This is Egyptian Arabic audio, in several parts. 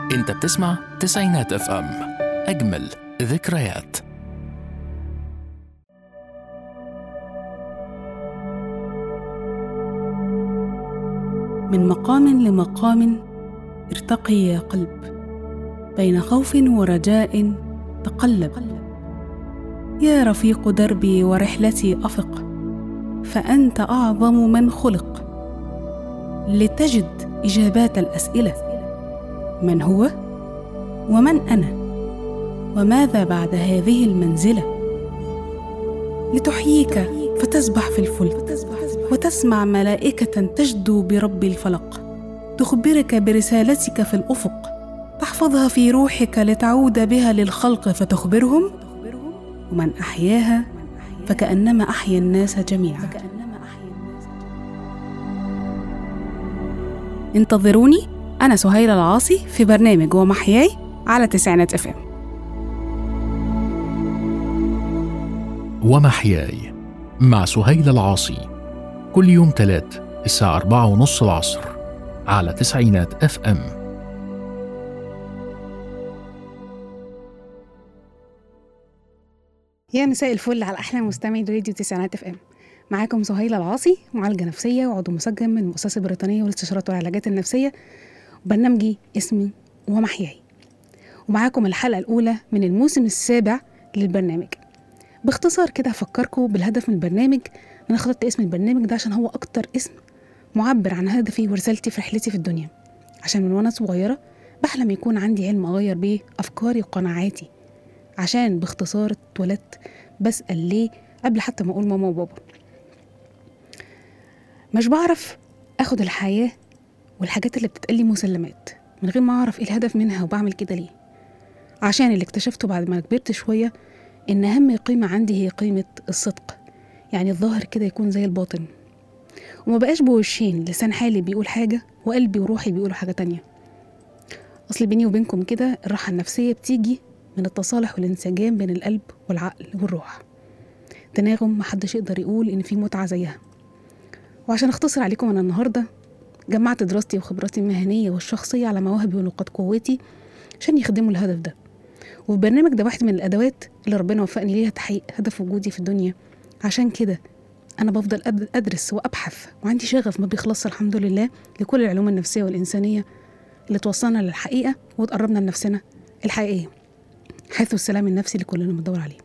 انت بتسمع تسعينات اف ام اجمل ذكريات من مقام لمقام ارتقي يا قلب بين خوف ورجاء تقلب يا رفيق دربي ورحلتي افق فانت اعظم من خلق لتجد اجابات الاسئله من هو ومن انا وماذا بعد هذه المنزله لتحييك فتسبح في الفلك وتسمع ملائكه تجدو برب الفلق تخبرك برسالتك في الافق تحفظها في روحك لتعود بها للخلق فتخبرهم ومن احياها فكانما احيا الناس جميعا انتظروني انا سهيله العاصي في برنامج ومحياي على تسعينات اف ام ومحياي مع سهيل العاصي كل يوم تلات الساعة أربعة ونص العصر على تسعينات اف ام يا مساء الفل على احلى مستمعي راديو تسعينات اف ام معاكم سهيله العاصي معالجه نفسيه وعضو مسجل من المؤسسه البريطانيه للاستشارات والعلاجات النفسيه وبرنامجي اسمه ومحياي ومعاكم الحلقه الاولى من الموسم السابع للبرنامج باختصار كده هفكركم بالهدف من البرنامج انا اخترت اسم البرنامج ده عشان هو اكتر اسم معبر عن هدفي ورسالتي في رحلتي في الدنيا عشان من وانا صغيره بحلم يكون عندي علم اغير بيه افكاري وقناعاتي عشان باختصار اتولدت بسأل ليه قبل حتى ما أقول ماما وبابا مش بعرف أخد الحياة والحاجات اللي بتتقلي مسلمات من غير ما أعرف إيه الهدف منها وبعمل كده ليه عشان اللي اكتشفته بعد ما كبرت شوية إن أهم قيمة عندي هي قيمة الصدق يعني الظاهر كده يكون زي الباطن وما بقاش بوشين لسان حالي بيقول حاجة وقلبي وروحي بيقولوا حاجة تانية أصل بيني وبينكم كده الراحة النفسية بتيجي من التصالح والانسجام بين القلب والعقل والروح تناغم محدش يقدر يقول إن في متعة زيها وعشان أختصر عليكم أنا النهاردة جمعت دراستي وخبراتي المهنية والشخصية على مواهبي ونقاط قوتي عشان يخدموا الهدف ده وفي البرنامج ده واحد من الأدوات اللي ربنا وفقني ليها تحقيق هدف وجودي في الدنيا عشان كده أنا بفضل أد- أدرس وأبحث وعندي شغف ما بيخلصش الحمد لله لكل العلوم النفسية والإنسانية اللي توصلنا للحقيقة وتقربنا لنفسنا الحقيقية حيث السلام النفسي اللي كلنا بندور عليه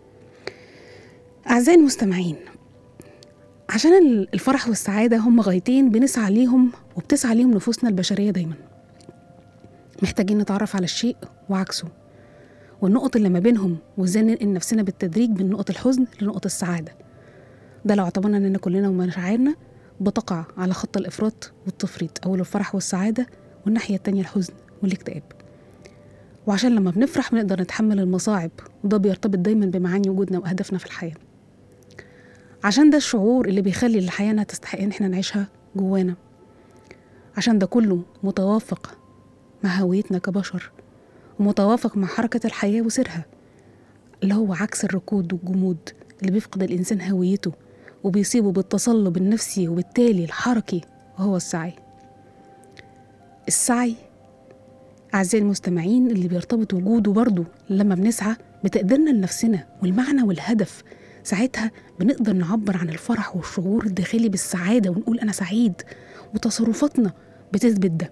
أعزائي المستمعين عشان ال- الفرح والسعادة هم غايتين بنسعى ليهم وبتسعى ليهم نفوسنا البشرية دايما محتاجين نتعرف على الشيء وعكسه والنقط اللي ما بينهم وازاي ننقل نفسنا بالتدريج من نقط الحزن لنقط السعادة ده لو اعتبرنا اننا كلنا ومشاعرنا بتقع على خط الإفراط والتفريط أو الفرح والسعادة والناحية التانية الحزن والاكتئاب وعشان لما بنفرح بنقدر نتحمل المصاعب وده بيرتبط دايما بمعاني وجودنا وأهدافنا في الحياة عشان ده الشعور اللي بيخلي الحياة انها تستحق ان احنا نعيشها جوانا عشان ده كله متوافق مع هويتنا كبشر ومتوافق مع حركة الحياة وسيرها اللي هو عكس الركود والجمود اللي بيفقد الإنسان هويته وبيصيبه بالتصلب النفسي وبالتالي الحركي وهو السعي السعي أعزائي المستمعين اللي بيرتبط وجوده برضه لما بنسعى بتقديرنا لنفسنا والمعنى والهدف ساعتها بنقدر نعبر عن الفرح والشعور الداخلي بالسعادة ونقول أنا سعيد وتصرفاتنا بتثبت ده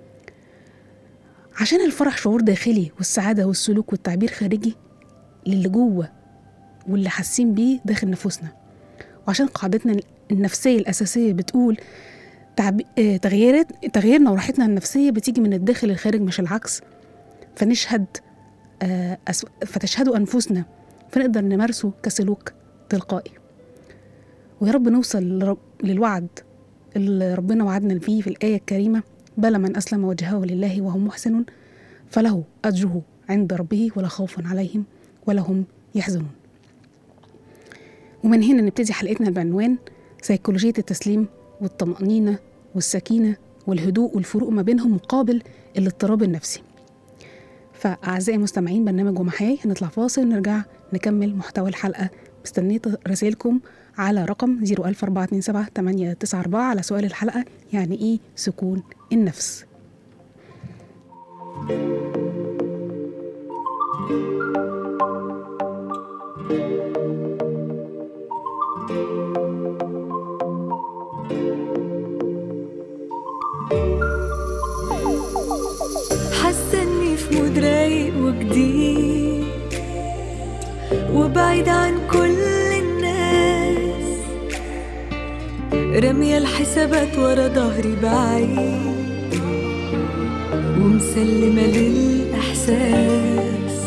عشان الفرح شعور داخلي والسعادة والسلوك والتعبير خارجي للي جوه واللي حاسين بيه داخل نفوسنا وعشان قاعدتنا النفسية الأساسية بتقول تعب... آه، تغييرات تغييرنا وراحتنا النفسية بتيجي من الداخل للخارج مش العكس فنشهد آه، أس... فتشهدوا أنفسنا فنقدر نمارسه كسلوك تلقائي ويا رب نوصل لرب... للوعد اللي ربنا وعدنا فيه في الآية الكريمة بلى من أسلم وجهه لله وهو محسن فله أجره عند ربه ولا خوف عليهم ولا هم يحزنون ومن هنا نبتدي حلقتنا بعنوان سيكولوجية التسليم والطمأنينة والسكينة والهدوء والفروق ما بينهم مقابل الاضطراب النفسي فأعزائي المستمعين برنامج ومحياي هنطلع فاصل ونرجع نكمل محتوى الحلقة مستنية رسائلكم على رقم 01427 على سؤال الحلقة يعني إيه سكون النفس حاسة اني في مود رايق وجديد وبعيد عن كل الناس رامية الحسابات ورا ظهري بعيد ومسلمة للإحساس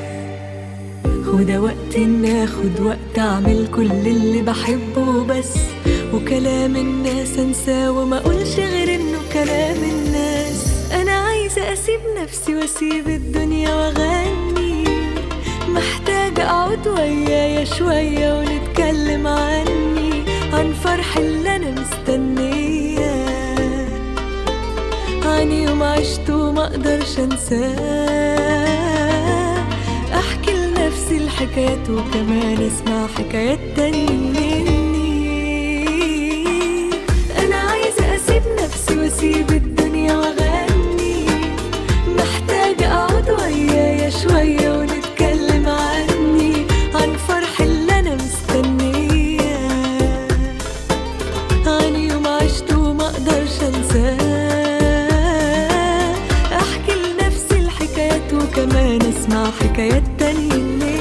وده وقت إن آخد وقت أعمل كل اللي بحبه بس وكلام الناس أنساه وما أقولش غير إنه كلام الناس أنا عايزة أسيب نفسي وأسيب الدنيا وأغني محتاجة أقعد ويايا شوية ونتكلم عني عن فرح اللي أنا مستنياه عن يوم عشته ما اقدرش انساه احكي لنفسي الحكايات وكمان اسمع حكايات تاني مني انا عايزه اسيب نفسي واسيب الدنيا واغني محتاجه اقعد ويايا شويه ونتكلم عني عن فرح اللي انا مستنياه عن يوم عشته وما اقدرش انساه احكي لنفسي الحكايات وكمان اسمع حكايات تانية مني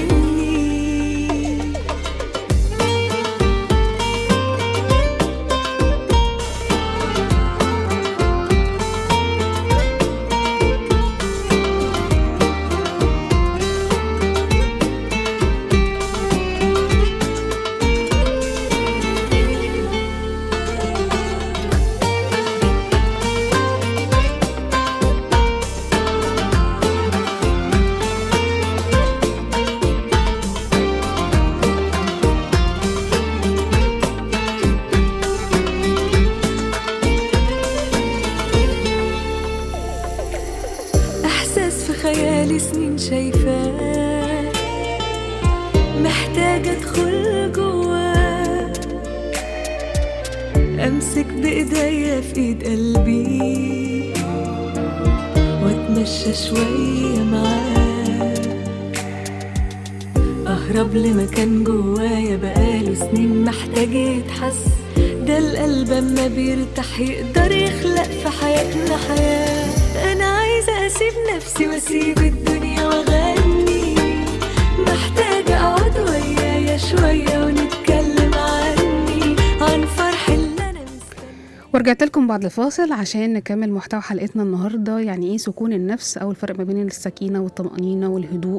احساس في خيالي سنين شايفاه محتاجة ادخل جواه امسك بايديا في ايد قلبي واتمشى شوية معاه اهرب لمكان جوايا بقاله سنين محتاج يتحس ده القلب اما بيرتاح يقدر يخلق في حياتنا حياة انا عايزة اسيب نفسي واسيب الدنيا واغني محتاجة اقعد ويايا شوية ونتكلم عني عن فرح اللي انا مستنيه ورجعت لكم بعد الفاصل عشان نكمل محتوى حلقتنا النهارده يعني ايه سكون النفس او الفرق ما بين السكينه والطمانينه والهدوء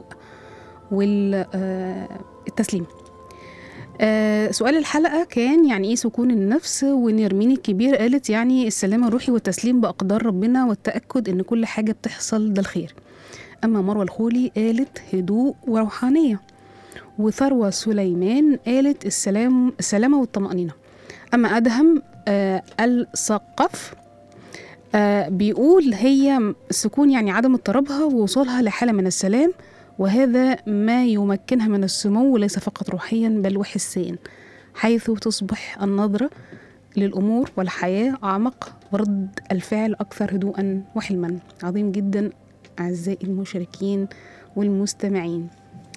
والتسليم آه سؤال الحلقة كان يعني ايه سكون النفس ونرمين الكبير قالت يعني السلام الروحي والتسليم بأقدار ربنا والتأكد ان كل حاجة بتحصل ده الخير أما مروة الخولي قالت هدوء وروحانية وثروة سليمان قالت السلام السلامة والطمأنينة أما أدهم آه الثقف آه بيقول هي السكون يعني عدم اضطرابها ووصولها لحالة من السلام وهذا ما يمكنها من السمو ليس فقط روحيا بل وحسيا حيث تصبح النظرة للأمور والحياة أعمق ورد الفعل أكثر هدوءا وحلما عظيم جدا أعزائي المشاركين والمستمعين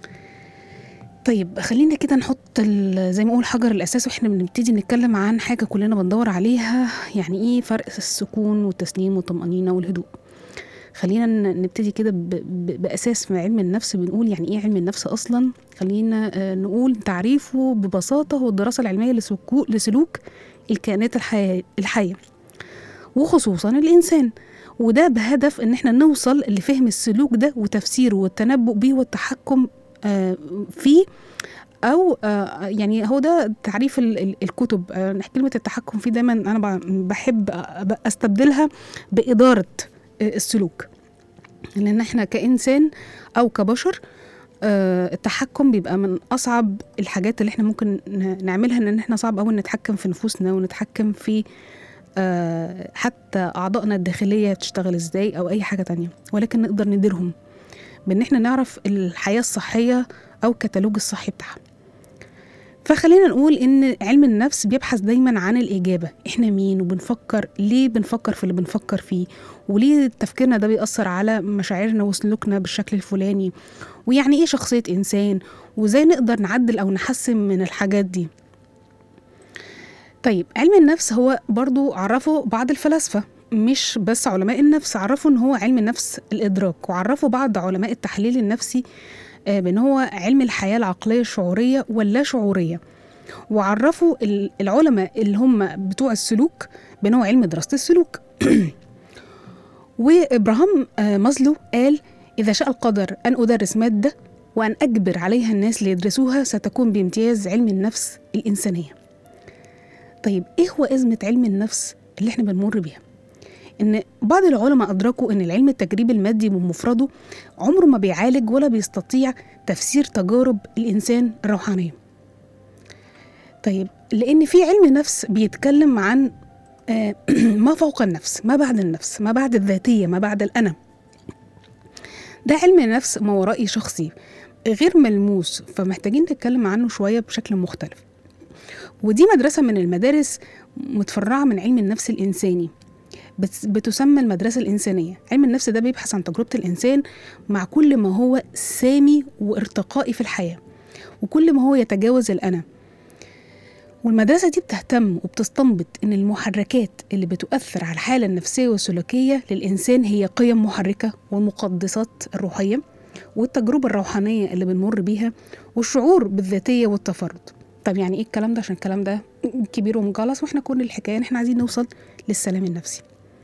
طيب خلينا كده نحط ال- زي ما اقول حجر الاساس واحنا بنبتدي نتكلم عن حاجه كلنا بندور عليها يعني ايه فرق السكون والتسليم والطمانينه والهدوء خلينا ن- نبتدي كده ب- ب- باساس في علم النفس بنقول يعني ايه علم النفس اصلا خلينا آه، نقول تعريفه ببساطه هو الدراسه العلميه لسكو- لسلوك الكائنات الحية, الحيه وخصوصا الانسان وده بهدف ان احنا نوصل لفهم السلوك ده وتفسيره والتنبؤ بيه والتحكم آه، فيه او آه، يعني هو ده تعريف ال- ال- الكتب آه، كلمه التحكم فيه دايما انا ب- بحب أ- استبدلها باداره آه، السلوك لان احنا كانسان او كبشر آه، التحكم بيبقى من اصعب الحاجات اللي احنا ممكن ن- نعملها لان احنا صعب قوي نتحكم في نفوسنا ونتحكم في آه، حتى اعضائنا الداخليه تشتغل ازاي او اي حاجه تانية ولكن نقدر نديرهم بان احنا نعرف الحياه الصحيه او الكتالوج الصحي بتاعها فخلينا نقول ان علم النفس بيبحث دايما عن الاجابه احنا مين وبنفكر ليه بنفكر في اللي بنفكر فيه وليه تفكيرنا ده بيأثر على مشاعرنا وسلوكنا بالشكل الفلاني ويعني ايه شخصيه انسان وازاي نقدر نعدل او نحسن من الحاجات دي طيب علم النفس هو برضو عرفه بعض الفلاسفه مش بس علماء النفس عرفوا ان هو علم النفس الادراك وعرفوا بعض علماء التحليل النفسي آه، بان هو علم الحياه العقليه الشعوريه واللا شعوريه وعرفوا ال- العلماء اللي هم بتوع السلوك بان هو علم دراسه السلوك وابراهام آه، مازلو قال اذا شاء القدر ان ادرس ماده وان اجبر عليها الناس ليدرسوها ستكون بامتياز علم النفس الانسانيه طيب ايه هو ازمه علم النفس اللي احنا بنمر بيها ان بعض العلماء ادركوا ان العلم التجريبي المادي بمفرده عمره ما بيعالج ولا بيستطيع تفسير تجارب الانسان الروحانيه طيب لان في علم نفس بيتكلم عن آه، ما فوق النفس ما بعد النفس ما بعد الذاتيه ما بعد الانا ده علم نفس ما ورائي شخصي غير ملموس فمحتاجين نتكلم عنه شويه بشكل مختلف ودي مدرسه من المدارس متفرعه من علم النفس الانساني بت- بتسمى المدرسة الإنسانية علم النفس ده بيبحث عن تجربة الإنسان مع كل ما هو سامي وارتقائي في الحياة وكل ما هو يتجاوز الأنا والمدرسة دي بتهتم وبتستنبط إن المحركات اللي بتؤثر على الحالة النفسية والسلوكية للإنسان هي قيم محركة والمقدسات الروحية والتجربة الروحانية اللي بنمر بيها والشعور بالذاتية والتفرد طب يعني ايه الكلام ده عشان الكلام ده كبير ومجلس واحنا كل الحكايه ان احنا عايزين نوصل للسلام النفسي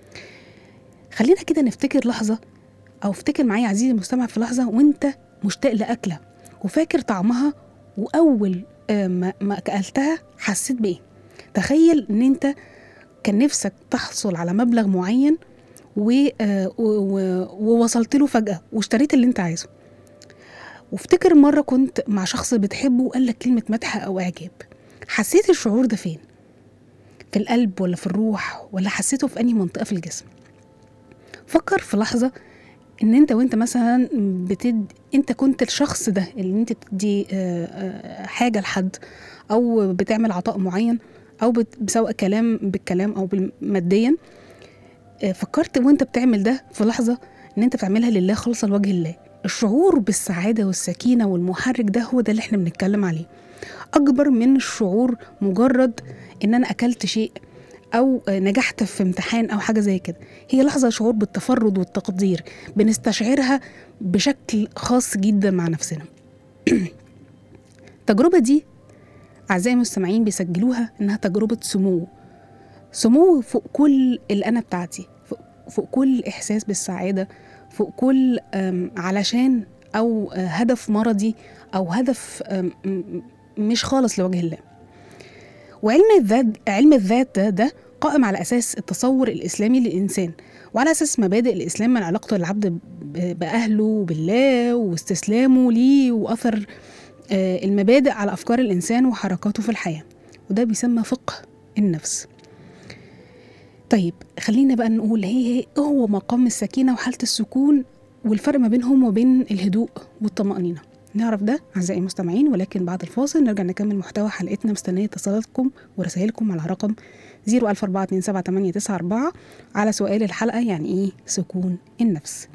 خلينا كده نفتكر لحظة أو افتكر معايا عزيزي المستمع في لحظة وأنت مشتاق لأكلة وفاكر طعمها وأول آه، ما ما أكلتها حسيت بإيه تخيل إن أنت كان نفسك تحصل على مبلغ معين و... آه، و... و... ووصلت له فجأة واشتريت اللي أنت عايزه وافتكر مرة كنت مع شخص بتحبه وقال لك كلمة مدح أو إعجاب حسيت الشعور ده فين؟ في القلب ولا في الروح ولا حسيته في أنهي منطقة في الجسم؟ فكر في لحظة ان انت وانت مثلا بتد انت كنت الشخص ده اللي انت بتدي آه، آه، حاجة لحد او بتعمل عطاء معين او بت- سواء كلام بالكلام او بال- ماديا آه، فكرت وانت بتعمل ده في لحظة ان انت بتعملها لله خالصة لوجه الله الشعور بالسعادة والسكينة والمحرك ده هو ده اللي احنا بنتكلم عليه أكبر من الشعور مجرد إن أنا أكلت شيء أو آه، نجحت في امتحان أو حاجة زي كده هي لحظة شعور بالتفرد والتقدير بنستشعرها بشكل خاص جدا مع نفسنا التجربة دي أعزائي المستمعين بيسجلوها إنها تجربة سمو سمو فوق كل الأنا بتاعتي فوق, فوق كل إحساس بالسعادة فوق كل أم، علشان أو آه، هدف مرضي أو هدف أم، م- مش خالص لوجه الله وعلم الذات علم الذات ده, ده قائم على أساس التصور الإسلامي للإنسان وعلى أساس مبادئ الإسلام من علاقة العبد ب- بأهله وبالله واستسلامه ليه وأثر آه، المبادئ على أفكار الإنسان وحركاته في الحياة وده بيسمى فقه النفس طيب خلينا بقى نقول هي ايه هو مقام السكينة وحالة السكون والفرق ما بينهم وبين الهدوء والطمأنينة نعرف ده أعزائي المستمعين ولكن بعد الفاصل نرجع نكمل محتوى حلقتنا مستنية اتصالاتكم ورسائلكم على رقم 014278994 على سؤال الحلقة يعني إيه سكون النفس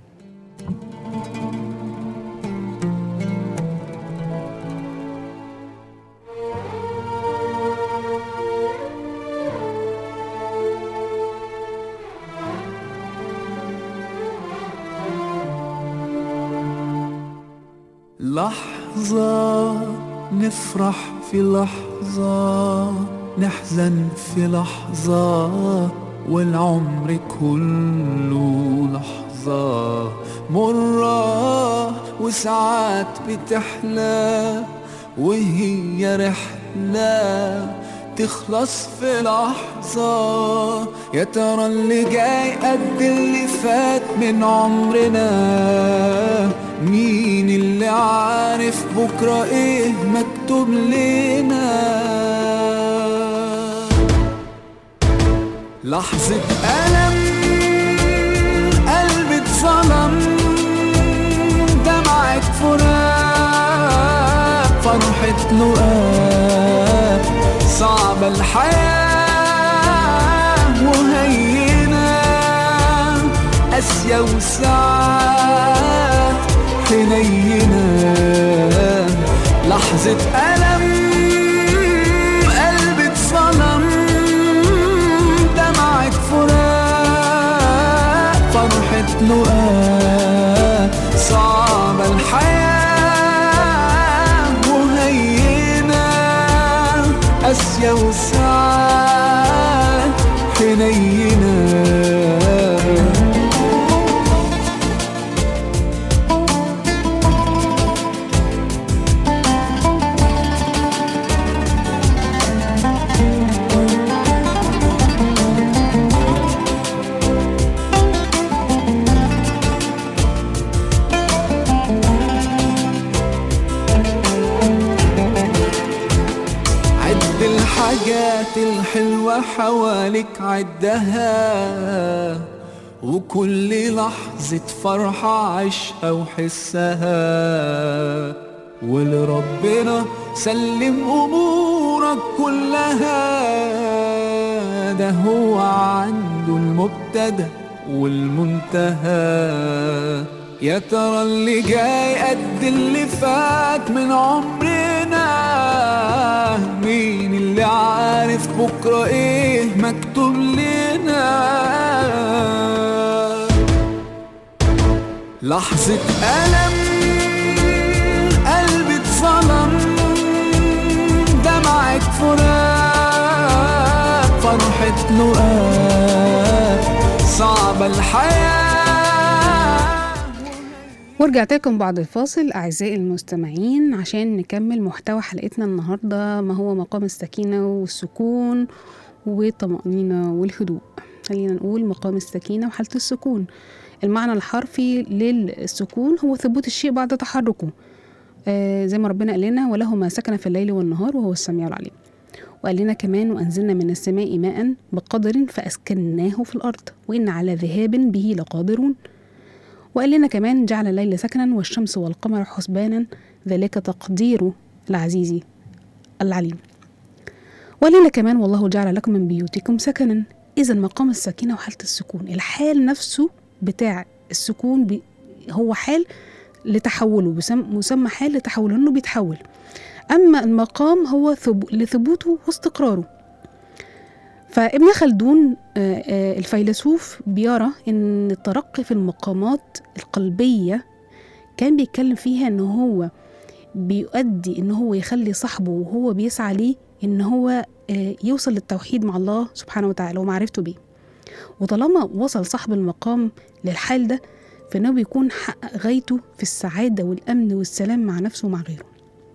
لحظة نفرح في لحظة نحزن في لحظة والعمر كله لحظة مرة وساعات بتحلى وهي رحلة تخلص في لحظة يا ترى اللي جاي قد اللي فات من عمرنا مين اللي عارف بكرة ايه مكتوب لنا لحظة ألم قلبي اتظلم دمعة فراق فرحة لقاء صعبة الحياة وهينة قاسية وساعات حنينة لحظة ألم قلبي اتصدم دمعة فراق فرحة لقاء صعبة الحياة وهينة قاسية وساعات حنينة عد الحاجات الحلوة حواليك عدها وكل لحظة فرحة عيشها وحسها ولربنا سلم أمورك كلها ده هو عنده المبتدأ والمنتهى يا ترى اللي جاي قد اللي فات من عمرنا مين اللي عارف بكرة ايه مكتوب لنا لحظة ألم قلبي اتظلم دمعة فراق فرحة لقاء صعبة الحياة ورجعت لكم بعد الفاصل أعزائي المستمعين عشان نكمل محتوى حلقتنا النهاردة ما هو مقام السكينة والسكون والطمأنينة والهدوء خلينا نقول مقام السكينة وحالة السكون المعنى الحرفي للسكون هو ثبوت الشيء بعد تحركه آه زي ما ربنا قال لنا وله ما سكن في الليل والنهار وهو السميع العليم وقال لنا كمان وأنزلنا من السماء ماء بقدر فأسكناه في الأرض وإن على ذهاب به لقادرون وقال لنا كمان جعل الليل سكنا والشمس والقمر حسبانا ذلك تقدير العزيز العليم وقال لنا كمان والله جعل لكم من بيوتكم سكنا إذا مقام السكينة وحالة السكون الحال نفسه بتاع السكون بي هو حال لتحوله بسم- مسمى حال لتحوله انه بيتحول اما المقام هو ثب... لثبوته واستقراره فابن خلدون آه، آه، الفيلسوف بيرى ان الترقي في المقامات القلبيه كان بيتكلم فيها ان هو بيؤدي ان هو يخلي صاحبه وهو بيسعى ليه ان هو آه، يوصل للتوحيد مع الله سبحانه وتعالى ومعرفته بيه وطالما وصل صاحب المقام للحال ده فإنه بيكون حقق غايته في السعادة والأمن والسلام مع نفسه ومع غيره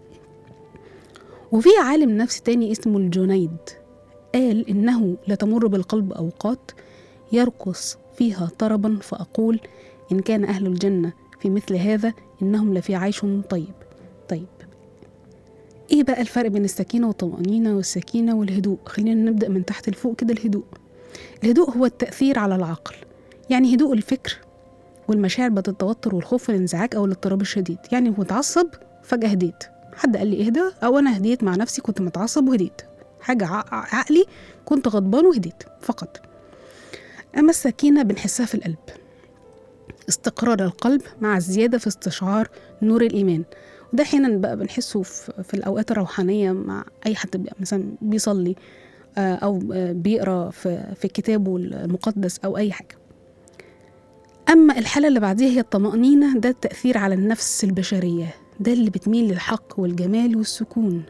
وفي عالم نفس تاني اسمه الجنيد قال إنه لتمر بالقلب أوقات يرقص فيها طربا فأقول إن كان أهل الجنة في مثل هذا إنهم لفي عيش طيب طيب إيه بقى الفرق بين السكينة والطمأنينة والسكينة والهدوء خلينا نبدأ من تحت لفوق كده الهدوء الهدوء هو التأثير على العقل يعني هدوء الفكر والمشاعر بدل التوتر والخوف والانزعاج أو الاضطراب الشديد يعني متعصب فجأة هديت حد قال لي اهدى أو أنا هديت مع نفسي كنت متعصب وهديت حاجة ع- عقلي كنت غضبان وهديت فقط أما السكينة بنحسها في القلب استقرار القلب مع الزيادة في استشعار نور الإيمان وده أحيانا بقى بنحسه في في الأوقات الروحانية مع أي حد بقى مثلا بيصلي آه، أو آه، بيقرأ في في كتابه المقدس أو أي حاجة أما الحالة اللي بعديها هي الطمأنينة ده التأثير على النفس البشرية ده اللي بتميل للحق والجمال والسكون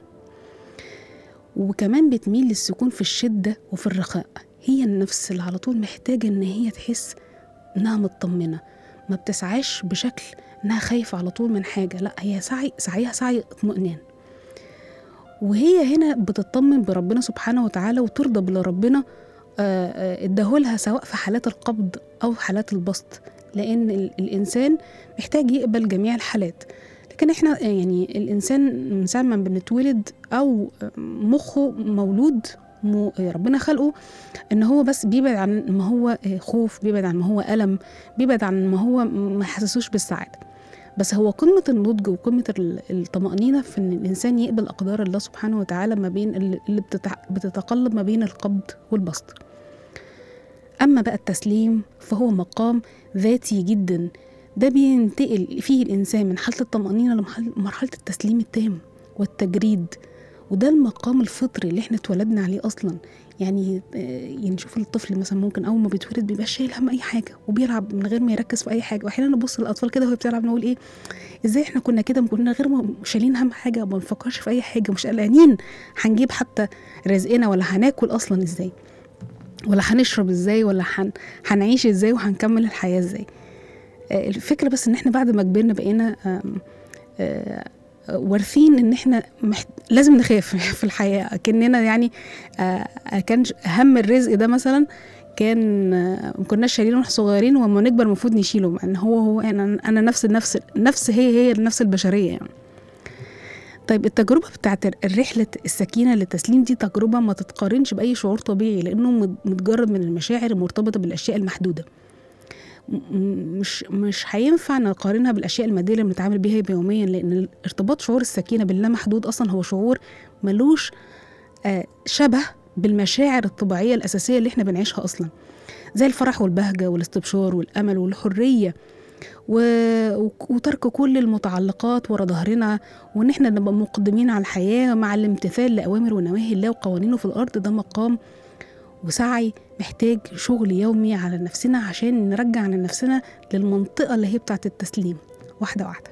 وكمان بتميل للسكون في الشدة وفي الرخاء هي النفس اللي على طول محتاجة إن هي تحس إنها مطمنة ما بتسعاش بشكل إنها خايفة على طول من حاجة لا هي سعي سعيها سعي اطمئنان وهي هنا بتطمن بربنا سبحانه وتعالى وترضى باللي ربنا آه، آه، اداهولها سواء في حالات القبض أو حالات البسط لأن ال- الإنسان محتاج يقبل جميع الحالات لكن احنا يعني الإنسان من ساعة ما بنتولد أو مخه مولود م- ربنا خلقه ان هو بس بيبعد عن ما هو خوف بيبعد عن ما هو ألم بيبعد عن ما هو ما حسسوش بالسعادة بس هو قمة النضج وقمة ال- الطمأنينة في إن الإنسان يقبل أقدار الله سبحانه وتعالى ما بين ال- اللي بتتع- بتتقلب ما بين القبض والبسط أما بقى التسليم فهو مقام ذاتي جدا ده بينتقل فيه الإنسان من حالة الطمأنينة لمرحلة التسليم التام والتجريد وده المقام الفطري اللي احنا اتولدنا عليه أصلا يعني آه، يعني نشوف الطفل مثلا ممكن أول ما بيتولد بيبقى شايل هم أي حاجة وبيلعب من غير ما يركز في أي حاجة وأحيانا نبص للأطفال كده وهي بتلعب نقول إيه ازاي احنا كنا كده كنا غير ما شايلين هم حاجه ما بنفكرش في اي حاجه مش قلقانين هنجيب حتى رزقنا ولا هناكل اصلا ازاي ولا هنشرب ازاي ولا هن... هنعيش ازاي وهنكمل الحياه ازاي آه، الفكره بس ان احنا بعد ما كبرنا بقينا آم، آه، آه، وارثين ان احنا محت... لازم نخاف في الحياه كاننا يعني آه، كانش اهم الرزق ده مثلا كان آه، ما كناش شايلينه واحنا صغيرين وما نكبر المفروض نشيله مع ان هو هو انا انا نفس النفس نفس هي هي النفس البشريه يعني طيب التجربة بتاعت الرحلة السكينة للتسليم دي تجربة ما تتقارنش بأي شعور طبيعي لأنه مت- متجرد من المشاعر المرتبطة بالأشياء المحدودة م- م- مش مش هينفع نقارنها بالأشياء المادية اللي بنتعامل بيها يوميا لأن ارتباط شعور السكينة باللامحدود أصلا هو شعور ملوش آه، شبه بالمشاعر الطبيعية الأساسية اللي احنا بنعيشها أصلا زي الفرح والبهجة والاستبشار والأمل والحرية و... وترك كل المتعلقات ورا ظهرنا وان احنا نبقى مقدمين على الحياه مع الامتثال لاوامر ونواهي الله وقوانينه في الارض ده مقام وسعي محتاج شغل يومي على نفسنا عشان نرجع لنفسنا للمنطقه اللي هي بتاعه التسليم واحده واحده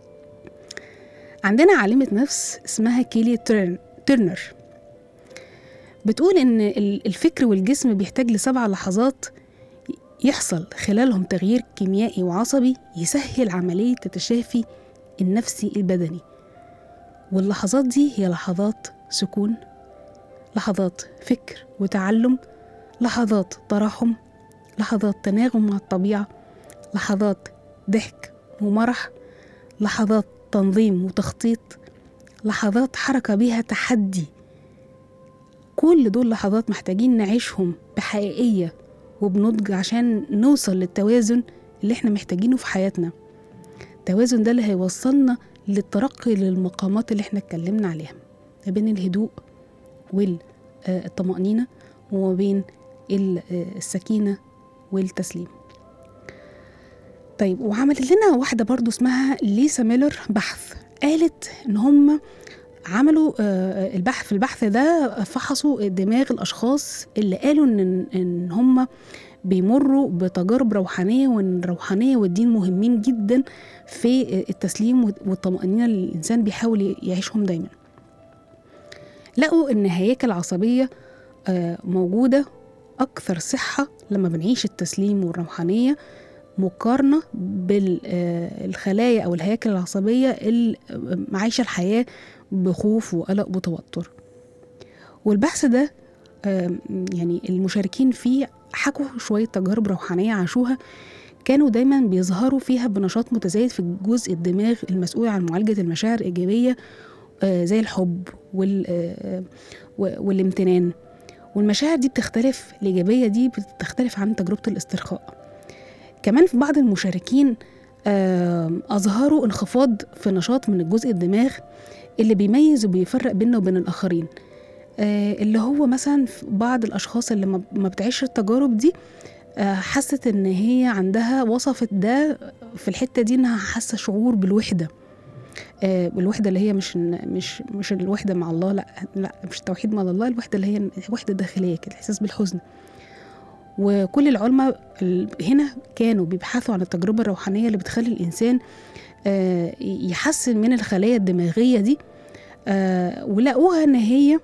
عندنا عالمه نفس اسمها كيلي تيرن- تيرنر بتقول ان ال- الفكر والجسم بيحتاج لسبع لحظات يحصل خلالهم تغيير كيميائي وعصبي يسهل عملية التشافي النفسي البدني واللحظات دي هي لحظات سكون لحظات فكر وتعلم لحظات تراحم لحظات تناغم مع الطبيعة لحظات ضحك ومرح لحظات تنظيم وتخطيط لحظات حركة بيها تحدي كل دول لحظات محتاجين نعيشهم بحقيقية وبنضج عشان نوصل للتوازن اللي احنا محتاجينه في حياتنا التوازن ده اللي هيوصلنا للترقي للمقامات اللي احنا اتكلمنا عليها ما بين الهدوء والطمأنينة وما بين ال- آه، السكينة والتسليم طيب وعملت لنا واحدة برضو اسمها ليسا ميلر بحث قالت ان هم عملوا آه، البحث في البحث ده فحصوا دماغ الاشخاص اللي قالوا ان ان هم بيمروا بتجارب روحانيه وان الروحانيه والدين مهمين جدا في التسليم والطمانينه اللي الانسان بيحاول يعيشهم دايما لقوا ان هياكل العصبيه آه، موجوده اكثر صحه لما بنعيش التسليم والروحانيه مقارنه بالخلايا او الهياكل العصبيه اللي عايشه الحياه بخوف وقلق وتوتر والبحث ده آم، يعني المشاركين فيه حكوا شوية تجارب روحانية عاشوها كانوا دايما بيظهروا فيها بنشاط متزايد في جزء الدماغ المسؤول عن معالجة المشاعر الإيجابية آه، زي الحب وال آه، و- والامتنان والمشاعر دي بتختلف الإيجابية دي بتختلف عن تجربة الاسترخاء كمان في بعض المشاركين آم، أظهروا انخفاض في نشاط من الجزء الدماغ اللي بيميز وبيفرق بيننا وبين الآخرين آه، اللي هو مثلا في بعض الأشخاص اللي ما ما بتعيش التجارب دي آه، حست إن هي عندها وصفت ده في الحتة دي إنها حاسة شعور بالوحدة آه، بالوحدة اللي هي مش مش مش الوحدة مع الله لا لا مش التوحيد مع الله الوحدة اللي هي وحدة داخلية كده إحساس بالحزن وكل العلماء ال- هنا كانوا بيبحثوا عن التجربة الروحانية اللي بتخلي الإنسان آه، يحسن من الخلايا الدماغية دي آه، ولقوها إن هي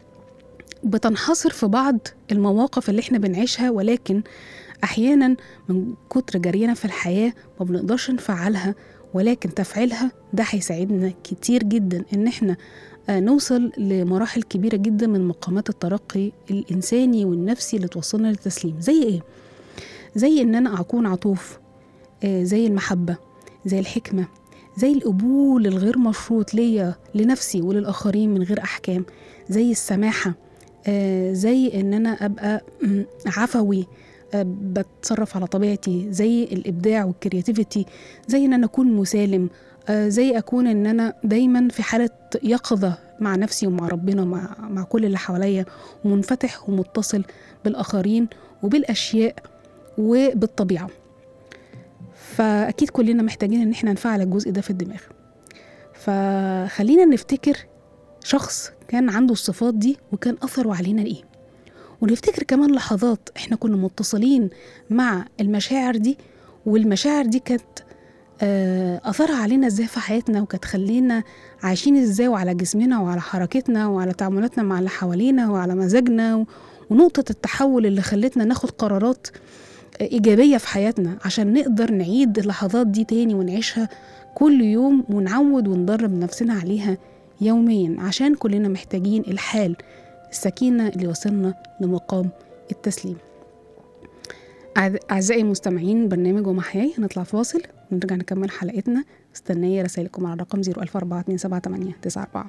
بتنحصر في بعض المواقف اللي احنا بنعيشها ولكن احيانا من كتر جرينا في الحياه ما بنقدرش نفعلها ولكن تفعيلها ده هيساعدنا كتير جدا ان احنا آه، نوصل لمراحل كبيره جدا من مقامات الترقي الانساني والنفسي اللي توصلنا للتسليم زي ايه زي ان انا اكون عطوف آه، زي المحبه زي الحكمه زي القبول الغير مشروط ليا لنفسي وللاخرين من غير احكام زي السماحه آه، زي ان انا ابقى م، عفوي آه، بتصرف على طبيعتي زي الابداع والكرياتيفيتي زي ان انا اكون مسالم آه، زي اكون ان انا دايما في حاله يقظه مع نفسي ومع ربنا مع مع كل اللي حواليا ومنفتح ومتصل بالاخرين وبالاشياء وبالطبيعه فاكيد كلنا محتاجين ان احنا نفعل الجزء ده في الدماغ فخلينا نفتكر شخص كان عنده الصفات دي وكان اثره علينا ايه ونفتكر كمان لحظات احنا كنا متصلين مع المشاعر دي والمشاعر دي كانت آه، اثرها علينا ازاي في حياتنا وكانت خلينا عايشين ازاي وعلى جسمنا وعلى حركتنا وعلى تعاملاتنا مع اللي حوالينا وعلى مزاجنا و- ونقطة التحول اللي خلتنا ناخد قرارات إيجابية في حياتنا عشان نقدر نعيد اللحظات دي تاني ونعيشها كل يوم ونعود وندرب نفسنا عليها يوميا عشان كلنا محتاجين الحال السكينة اللي وصلنا لمقام التسليم أعز- أعزائي المستمعين برنامج ومحياي هنطلع فاصل ونرجع نكمل حلقتنا مستنية رسائلكم على الرقم 014278994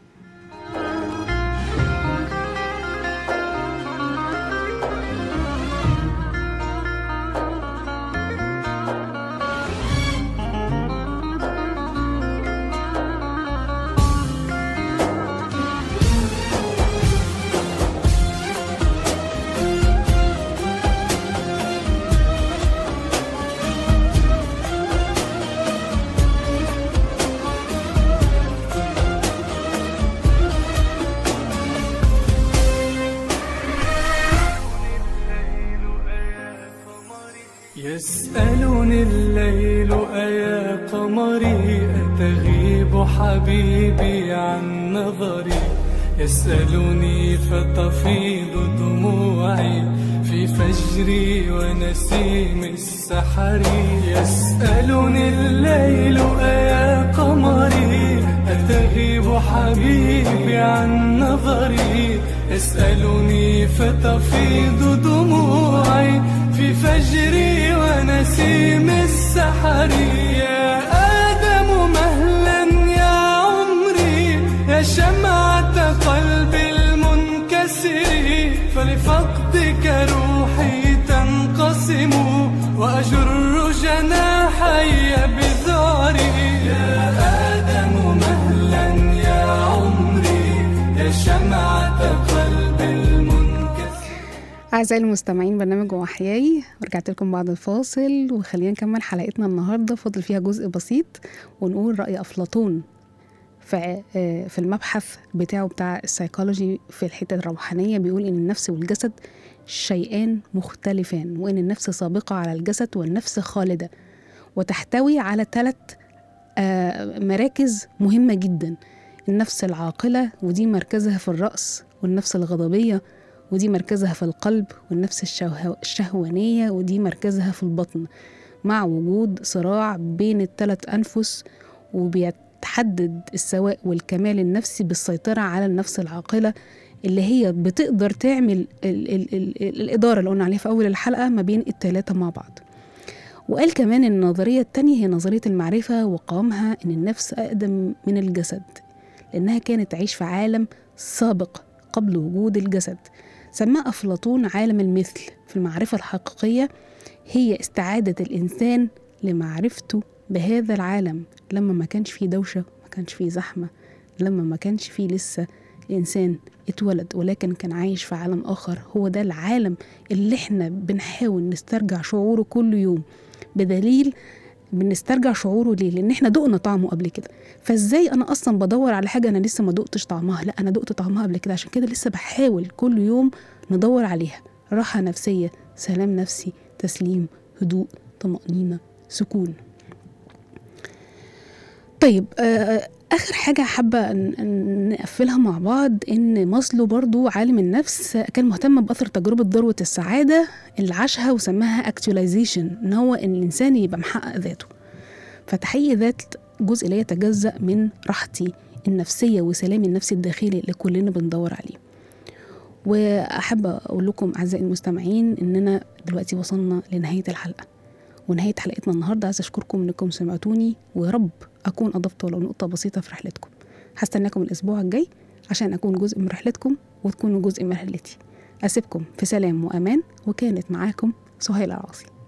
يسألني الليل أيا قمري أتغيب حبيبي عن نظري يسألني فتفيض دموعي في فجري ونسيم السحر يسألني الليل أيا قمري أتغيب حبيبي عن نظري يسألني فتفيض دموعي في فجري ونسيم السحر يا آدم مهلا يا عمري يا شمعة قلبي المنكسر فلفقدك روحي تنقسم وأجر جناحي بذعري يا آدم مهلا يا عمري يا شمعة قلبي المنكسر أعزائي المستمعين برنامج وحياي ورجعت لكم بعد الفاصل وخلينا نكمل حلقتنا النهاردة فاضل فيها جزء بسيط ونقول رأي أفلاطون في آه، في المبحث بتاعه بتاع السيكولوجي في الحتة الروحانية بيقول إن النفس والجسد شيئان مختلفان وإن النفس سابقة على الجسد والنفس خالدة وتحتوي على ثلاث مراكز مهمة جدا النفس العاقلة ودي مركزها في الرأس والنفس الغضبية ودي مركزها في القلب والنفس الشوه- الشهوانية ودي مركزها في البطن مع وجود صراع بين الثلاث أنفس وبيتحدد السواء والكمال النفسي بالسيطرة على النفس العاقلة اللي هي بتقدر تعمل ال ال ال ال الإدارة اللي قلنا عليها في أول الحلقة ما بين التلاتة مع بعض وقال كمان إن النظرية التانية هي نظرية المعرفة وقامها إن النفس أقدم من الجسد لأنها كانت تعيش في عالم سابق قبل وجود الجسد سماه أفلاطون عالم المثل في المعرفة الحقيقية هي استعادة الإنسان لمعرفته بهذا العالم لما ما كانش فيه دوشة ما كانش فيه زحمة لما ما كانش فيه لسه الإنسان اتولد ولكن كان عايش في عالم آخر هو ده العالم اللي احنا بنحاول نسترجع شعوره كل يوم بدليل بنسترجع شعوره ليه؟ لأن احنا دقنا طعمه قبل كده فازاي أنا أصلا بدور على حاجة أنا لسه ما دقتش طعمها لا أنا دقت طعمها قبل كده عشان كده لسه بحاول كل يوم ندور عليها راحة نفسية سلام نفسي تسليم هدوء طمأنينة سكون طيب آه آخر حاجة حابة ن- ن- نقفلها مع بعض إن ماسلو برضو عالم النفس كان مهتم بأثر تجربة ذروة السعادة اللي عاشها وسماها اكتواليزيشن إن هو إن الإنسان يبقى محقق ذاته فتحقيق ذات جزء لا يتجزأ من راحتي النفسية وسلامي النفسي الداخلي اللي كلنا بندور عليه وأحب أقول لكم أعزائي المستمعين إننا دلوقتي وصلنا لنهاية الحلقة ونهاية حلقتنا النهاردة عايزة أشكركم إنكم سمعتوني ويا رب أكون أضفت ولو نقطة بسيطة في رحلتكم هستناكم الأسبوع الجاي عشان أكون جزء من رحلتكم وتكونوا جزء من رحلتي أسيبكم في سلام وأمان وكانت معاكم سهيلة العاصي